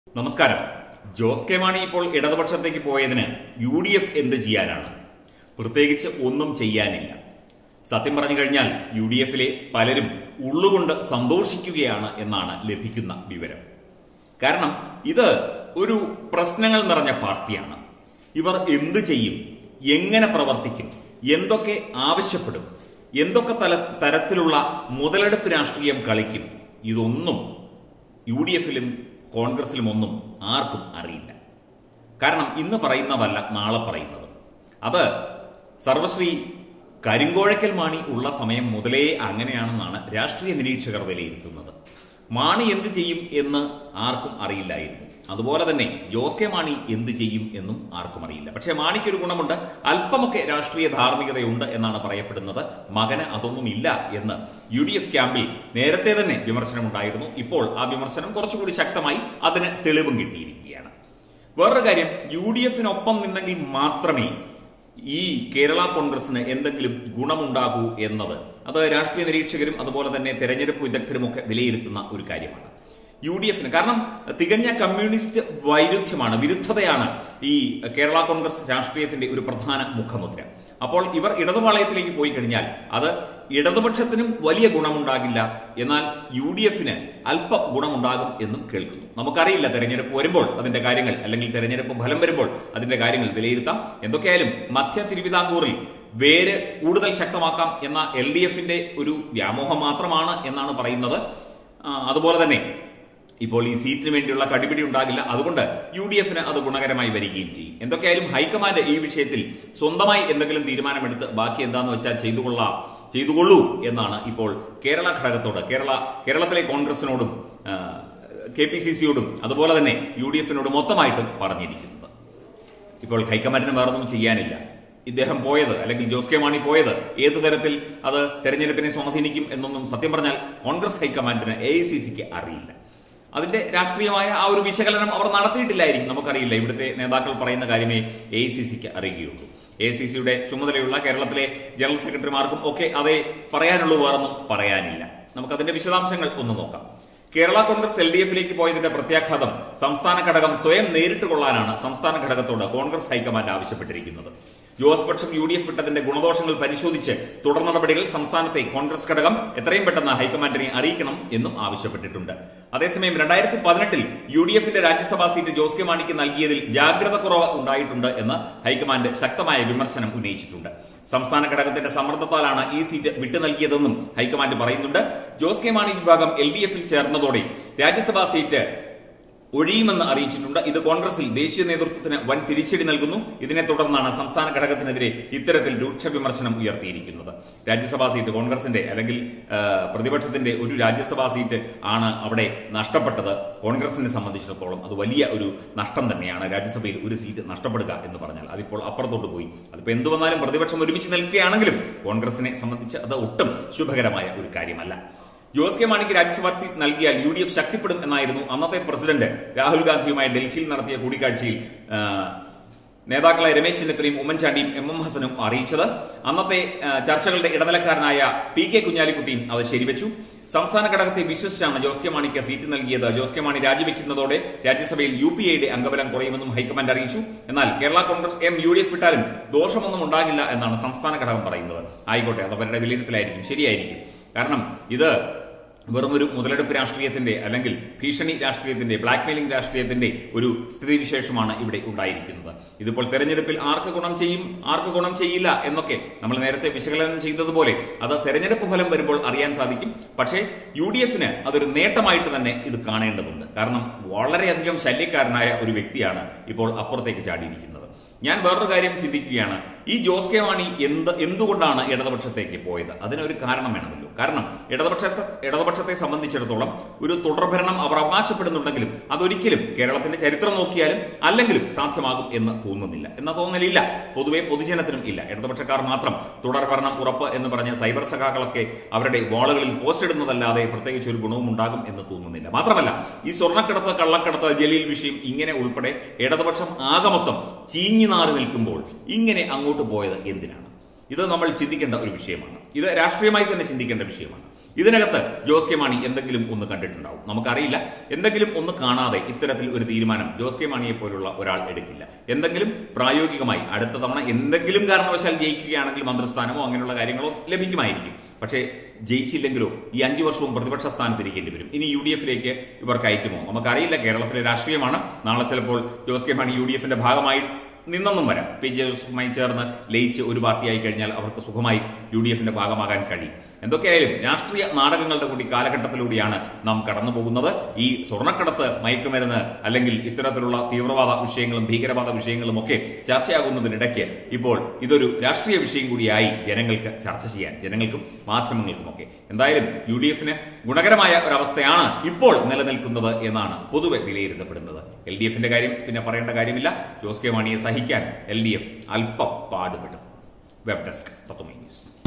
നമസ്കാരം ജോസ് കെ മാണി ഇപ്പോൾ ഇടതുപക്ഷത്തേക്ക് പോയതിന് യു ഡി എഫ് എന്ത് ചെയ്യാനാണ് പ്രത്യേകിച്ച് ഒന്നും ചെയ്യാനില്ല സത്യം പറഞ്ഞു കഴിഞ്ഞാൽ യു ഡി എഫിലെ പലരും ഉള്ളുകൊണ്ട് സന്തോഷിക്കുകയാണ് എന്നാണ് ലഭിക്കുന്ന വിവരം കാരണം ഇത് ഒരു പ്രശ്നങ്ങൾ നിറഞ്ഞ പാർട്ടിയാണ് ഇവർ എന്ത് ചെയ്യും എങ്ങനെ പ്രവർത്തിക്കും എന്തൊക്കെ ആവശ്യപ്പെടും എന്തൊക്കെ തല തരത്തിലുള്ള മുതലെടുപ്പ് രാഷ്ട്രീയം കളിക്കും ഇതൊന്നും യു ഡി എഫിലും കോൺഗ്രസിലും ഒന്നും ആർക്കും അറിയില്ല കാരണം ഇന്ന് പറയുന്നതല്ല നാളെ പറയുന്നത് അത് സർവശ്രീ കരിങ്കോഴക്കൽ മാണി ഉള്ള സമയം മുതലേ അങ്ങനെയാണെന്നാണ് രാഷ്ട്രീയ നിരീക്ഷകർ വിലയിരുത്തുന്നത് മാണി എന്ത് ചെയ്യും എന്ന് ആർക്കും അറിയില്ലായിരുന്നു അതുപോലെ തന്നെ ജോസ് കെ മാണി എന്ത് ചെയ്യും എന്നും ആർക്കും അറിയില്ല പക്ഷേ മാണിക്ക് ഒരു ഗുണമുണ്ട് അല്പമൊക്കെ രാഷ്ട്രീയ ധാർമ്മികതയുണ്ട് എന്നാണ് പറയപ്പെടുന്നത് മകന് അതൊന്നും ഇല്ല എന്ന് യു ഡി എഫ് ക്യാമ്പിൽ നേരത്തെ തന്നെ വിമർശനമുണ്ടായിരുന്നു ഇപ്പോൾ ആ വിമർശനം കുറച്ചുകൂടി ശക്തമായി അതിന് തെളിവും കിട്ടിയിരിക്കുകയാണ് വേറൊരു കാര്യം യു ഡി എഫിനൊപ്പം നിന്നെങ്കിൽ മാത്രമേ ഈ കേരള കോൺഗ്രസിന് എന്തെങ്കിലും ഗുണമുണ്ടാകൂ എന്നത് അത് രാഷ്ട്രീയ നിരീക്ഷകരും അതുപോലെ തന്നെ തെരഞ്ഞെടുപ്പ് വിദഗ്ധരും ഒക്കെ വിലയിരുത്തുന്ന ഒരു കാര്യമാണ് യു ഡി എഫിന് കാരണം തികഞ്ഞ കമ്മ്യൂണിസ്റ്റ് വൈരുദ്ധ്യമാണ് വിരുദ്ധതയാണ് ഈ കേരള കോൺഗ്രസ് രാഷ്ട്രീയത്തിന്റെ ഒരു പ്രധാന മുഖമുദ്ര അപ്പോൾ ഇവർ ഇടതുപാളയത്തിലേക്ക് പോയി കഴിഞ്ഞാൽ അത് ഇടതുപക്ഷത്തിനും വലിയ ഗുണമുണ്ടാകില്ല എന്നാൽ യു ഡി എഫിന് അല്പ ഗുണമുണ്ടാകും എന്നും കേൾക്കുന്നു നമുക്കറിയില്ല തെരഞ്ഞെടുപ്പ് വരുമ്പോൾ അതിന്റെ കാര്യങ്ങൾ അല്ലെങ്കിൽ തെരഞ്ഞെടുപ്പ് ഫലം വരുമ്പോൾ അതിന്റെ കാര്യങ്ങൾ വിലയിരുത്താം എന്തൊക്കെയായാലും മധ്യ തിരുവിതാംകൂറിൽ വേര് കൂടുതൽ ശക്തമാക്കാം എന്ന എൽ ഡി എഫിന്റെ ഒരു വ്യാമോഹം മാത്രമാണ് എന്നാണ് പറയുന്നത് ആ, അതുപോലെ തന്നെ ഇപ്പോൾ ഈ സീറ്റിന് വേണ്ടിയുള്ള കടിപിടി ഉണ്ടാകില്ല അതുകൊണ്ട് യു ഡി എഫിന് അത് ഗുണകരമായി വരികയും ചെയ്യും എന്തൊക്കെയായാലും ഹൈക്കമാൻഡ് ഈ വിഷയത്തിൽ സ്വന്തമായി എന്തെങ്കിലും തീരുമാനമെടുത്ത് ബാക്കി എന്താന്ന് വെച്ചാൽ ചെയ്തുകൊള്ളാം ചെയ്തുകൊള്ളൂ എന്നാണ് ഇപ്പോൾ കേരള ഘടകത്തോട് കേരള കേരളത്തിലെ കോൺഗ്രസിനോടും കെ പി സി സിയോടും അതുപോലെ തന്നെ യു ഡി എഫിനോട് മൊത്തമായിട്ടും പറഞ്ഞിരിക്കുന്നത് ഇപ്പോൾ ഹൈക്കമാൻഡിന് വേറൊന്നും ചെയ്യാനില്ല ഇദ്ദേഹം പോയത് അല്ലെങ്കിൽ ജോസ് കെ മാണി പോയത് ഏത് തരത്തിൽ അത് തെരഞ്ഞെടുപ്പിനെ സ്വാധീനിക്കും എന്നൊന്നും സത്യം പറഞ്ഞാൽ കോൺഗ്രസ് ഹൈക്കമാൻഡിന് എ ഐ സി സിക്ക് അറിയില്ല അതിന്റെ രാഷ്ട്രീയമായ ആ ഒരു വിശകലനം അവർ നടത്തിയിട്ടില്ലായിരിക്കും നമുക്കറിയില്ല ഇവിടുത്തെ നേതാക്കൾ പറയുന്ന കാര്യമേ എ ഐ സി സിക്ക് അറിയുകയുള്ളൂ എ ഐ സി സിയുടെ ചുമതലയുള്ള കേരളത്തിലെ ജനറൽ സെക്രട്ടറിമാർക്കും ഒക്കെ അതേ പറയാനുള്ളൂ വേറൊന്നും പറയാനില്ല നമുക്കതിന്റെ വിശദാംശങ്ങൾ ഒന്ന് നോക്കാം കേരള കോൺഗ്രസ് എൽ ഡി എഫിലേക്ക് പോയതിന്റെ പ്രത്യാഘാതം സംസ്ഥാന ഘടകം സ്വയം നേരിട്ട് കൊള്ളാനാണ് സംസ്ഥാന ഘടകത്തോട് കോൺഗ്രസ് ഹൈക്കമാൻഡ് ആവശ്യപ്പെട്ടിരിക്കുന്നത് ജോസ് പക്ഷം യു ഡി എഫ് വിട്ടതിന്റെ ഗുണദോഷങ്ങൾ പരിശോധിച്ച് തുടർ നടപടികൾ സംസ്ഥാനത്തെ കോൺഗ്രസ് ഘടകം എത്രയും പെട്ടെന്ന് ഹൈക്കമാൻഡിനെ അറിയിക്കണം എന്നും ആവശ്യപ്പെട്ടിട്ടുണ്ട് അതേസമയം രണ്ടായിരത്തി പതിനെട്ടിൽ യു ഡി എഫിന്റെ രാജ്യസഭാ സീറ്റ് ജോസ് കെ മാണിക്ക് നൽകിയതിൽ ജാഗ്രത കുറവ് ഉണ്ടായിട്ടുണ്ട് എന്ന് ഹൈക്കമാൻഡ് ശക്തമായ വിമർശനം ഉന്നയിച്ചിട്ടുണ്ട് സംസ്ഥാന ഘടകത്തിന്റെ സമ്മർദ്ദത്താലാണ് ഈ സീറ്റ് വിട്ടു നൽകിയതെന്നും ഹൈക്കമാൻഡ് പറയുന്നുണ്ട് ജോസ് കെ മാണി വിഭാഗം എൽ ഡി എഫിൽ ചേർന്നതോടെ രാജ്യസഭാ സീറ്റ് ഒഴിയുമെന്ന് അറിയിച്ചിട്ടുണ്ട് ഇത് കോൺഗ്രസിൽ ദേശീയ നേതൃത്വത്തിന് വൻ തിരിച്ചടി നൽകുന്നു ഇതിനെ തുടർന്നാണ് സംസ്ഥാന ഘടകത്തിനെതിരെ ഇത്തരത്തിൽ രൂക്ഷ വിമർശനം ഉയർത്തിയിരിക്കുന്നത് രാജ്യസഭാ സീറ്റ് കോൺഗ്രസിന്റെ അല്ലെങ്കിൽ ആ, പ്രതിപക്ഷത്തിന്റെ ഒരു രാജ്യസഭാ സീറ്റ് ആണ് അവിടെ നഷ്ടപ്പെട്ടത് കോൺഗ്രസിനെ സംബന്ധിച്ചിടത്തോളം അത് വലിയ ഒരു നഷ്ടം തന്നെയാണ് രാജ്യസഭയിൽ ഒരു സീറ്റ് നഷ്ടപ്പെടുക എന്ന് പറഞ്ഞാൽ അതിപ്പോൾ അപ്പുറത്തോട്ട് പോയി അതിപ്പോൾ എന്തു വന്നാലും പ്രതിപക്ഷം ഒരുമിച്ച് നിൽക്കുകയാണെങ്കിലും കോൺഗ്രസിനെ സംബന്ധിച്ച് അത് ഒട്ടും ശുഭകരമായ ഒരു കാര്യമല്ല ജോസ് കെ മാണിക്ക് രാജ്യസഭാ സീറ്റ് നൽകിയാൽ യു ഡി എഫ് ശക്തിപ്പെടും എന്നായിരുന്നു അന്നത്തെ പ്രസിഡന്റ് രാഹുൽ ഗാന്ധിയുമായി ഡൽഹിയിൽ നടത്തിയ കൂടിക്കാഴ്ചയിൽ ആ, നേതാക്കളായ രമേശ് ചെന്നിത്തലയും ഉമ്മൻചാണ്ടിയും എം എം ഹസനും അറിയിച്ചത് അന്നത്തെ ആ, ചർച്ചകളുടെ ഇടനിലക്കാരനായ പി കെ കുഞ്ഞാലിക്കുട്ടിയും അത് ശരിവെച്ചു സംസ്ഥാന ഘടകത്തെ വിശ്വസിച്ചാണ് ജോസ് കെ മാണിക്ക് സീറ്റ് നൽകിയത് ജോസ് കെ മാണി രാജിവെക്കുന്നതോടെ രാജ്യസഭയിൽ യു പി എയുടെ അംഗബലം കുറയുമെന്നും ഹൈക്കമാൻഡ് അറിയിച്ചു എന്നാൽ Kerala Congress M U D F വിട്ടാലും ദോഷമൊന്നും ഉണ്ടാകില്ല എന്നാണ് സംസ്ഥാന ഘടകം പറയുന്നത് ആയിക്കോട്ടെ അത് അവരുടെ വിലയിരുത്തലായിരിക്കും ശരിയായിരിക്കും കാരണം ഇത് വെറും ഒരു മുതലെടുപ്പ് രാഷ്ട്രീയത്തിന്റെ അല്ലെങ്കിൽ ഭീഷണി രാഷ്ട്രീയത്തിന്റെ ബ്ലാക്ക്മെയിലിംഗ് രാഷ്ട്രീയത്തിന്റെ ഒരു സ്ഥിതിവിശേഷമാണ് ഇവിടെ ഉണ്ടായിരിക്കുന്നത് ഇതിപ്പോൾ തെരഞ്ഞെടുപ്പിൽ ആർക്ക് ഗുണം ചെയ്യും ആർക്ക് ഗുണം ചെയ്യില്ല എന്നൊക്കെ നമ്മൾ നേരത്തെ വിശകലനം ചെയ്തതുപോലെ അത് തെരഞ്ഞെടുപ്പ് ഫലം വരുമ്പോൾ അറിയാൻ സാധിക്കും പക്ഷേ യു ഡി എഫിന് അതൊരു നേട്ടമായിട്ട് തന്നെ ഇത് കാണേണ്ടതുണ്ട് കാരണം വളരെയധികം ശല്യക്കാരനായ ഒരു വ്യക്തിയാണ് ഇപ്പോൾ അപ്പുറത്തേക്ക് ചാടിയിരിക്കുന്നത് ഞാൻ വേറൊരു കാര്യം ചിന്തിക്കുകയാണ് ഈ ജോസ് കെ മാണി എന്ത് എന്തുകൊണ്ടാണ് ഇടതുപക്ഷത്തേക്ക് പോയത് അതിനൊരു കാരണം വേണമല്ലോ കാരണം ഇടതുപക്ഷ ഇടതുപക്ഷത്തെ സംബന്ധിച്ചിടത്തോളം ഒരു തുടർഭരണം അവർ അവകാശപ്പെടുന്നുണ്ടെങ്കിലും അതൊരിക്കലും കേരളത്തിന്റെ ചരിത്രം നോക്കിയാലും അല്ലെങ്കിലും സാധ്യമാകും എന്ന് തോന്നുന്നില്ല എന്ന തോന്നലില്ല പൊതുവെ പൊതുജനത്തിനും ഇല്ല ഇടതുപക്ഷക്കാർ മാത്രം തുടർഭരണം ഉറപ്പ് എന്ന് പറഞ്ഞ സൈബർ സഖാക്കളൊക്കെ അവരുടെ വാളുകളിൽ പോസ്റ്റ് ഇടുന്നതല്ലാതെ പ്രത്യേകിച്ച് ഒരു ഗുണവും ഉണ്ടാകും എന്ന് തോന്നുന്നില്ല മാത്രമല്ല ഈ സ്വർണ്ണക്കടത്ത് കള്ളക്കടത്ത് ജലീൽ വിഷയം ഇങ്ങനെ ഉൾപ്പെടെ ഇടതുപക്ഷം ആകമൊത്തം ചീഞ്ഞു നാറി നിൽക്കുമ്പോൾ ഇങ്ങനെ അങ്ങോട്ട് പോയത് എന്തിനാണ് ഇത് നമ്മൾ ചിന്തിക്കേണ്ട ഒരു വിഷയമാണ് ഇത് രാഷ്ട്രീയമായി തന്നെ ചിന്തിക്കേണ്ട വിഷയമാണ് ഇതിനകത്ത് ജോസ് കെ മാണി എന്തെങ്കിലും ഒന്ന് കണ്ടിട്ടുണ്ടാവും നമുക്കറിയില്ല എന്തെങ്കിലും ഒന്ന് കാണാതെ ഇത്തരത്തിൽ ഒരു തീരുമാനം ജോസ് കെ മാണിയെ പോലുള്ള ഒരാൾ എടുക്കില്ല എന്തെങ്കിലും പ്രായോഗികമായി അടുത്ത തവണ എന്തെങ്കിലും കാരണവശാൽ ജയിക്കുകയാണെങ്കിൽ മന്ത്രിസ്ഥാനമോ അങ്ങനെയുള്ള കാര്യങ്ങളോ ലഭിക്കുമായിരിക്കും പക്ഷേ ജയിച്ചില്ലെങ്കിലോ ഈ അഞ്ചു വർഷവും പ്രതിപക്ഷ സ്ഥാനത്തിരിക്കേണ്ടി വരും ഇനി യു ഡി എഫിലേക്ക് ഇവർ കയറ്റുമോ നമുക്കറിയില്ല കേരളത്തിലെ രാഷ്ട്രീയമാണ് നാളെ ചിലപ്പോൾ Jose K Mani U D എഫിന്റെ ഭാഗമായി നിന്നൊന്നും വരാം പി ജെ ജോസഫുമായി ചേർന്ന് ലയിച്ച് ഒരു പാർട്ടിയായി കഴിഞ്ഞാൽ അവർക്ക് സുഖമായി യു ഡി എഫിന്റെ ഭാഗമാകാൻ കഴിയും എന്തൊക്കെയായാലും രാഷ്ട്രീയ നാടകങ്ങളുടെ കൂടി കാലഘട്ടത്തിലൂടെയാണ് നാം കടന്നു പോകുന്നത് ഈ സ്വർണ്ണക്കടത്ത് മയക്കുമരുന്ന് അല്ലെങ്കിൽ ഇത്തരത്തിലുള്ള തീവ്രവാദ വിഷയങ്ങളും ഭീകരവാദ വിഷയങ്ങളും ഒക്കെ ചർച്ചയാകുന്നതിനിടയ്ക്ക് ഇപ്പോൾ ഇതൊരു രാഷ്ട്രീയ വിഷയം കൂടിയായി ജനങ്ങൾക്ക് ചർച്ച ചെയ്യാൻ ജനങ്ങൾക്കും മാധ്യമങ്ങൾക്കും ഒക്കെ എന്തായാലും യു ഡി എഫിന് ഗുണകരമായ ഒരവസ്ഥയാണ് ഇപ്പോൾ നിലനിൽക്കുന്നത് എന്നാണ് പൊതുവെ വിലയിരുത്തപ്പെടുന്നത് എൽ ഡി എഫിന്റെ കാര്യം പിന്നെ പറയേണ്ട കാര്യമില്ല ജോസ് കെ മാണിയെ സഹിക്കാൻ എൽ ഡി എഫ് അല്പം പാടുപെടും വെബ് ഡെസ്ക് തത്വമൈ ന്യൂസ്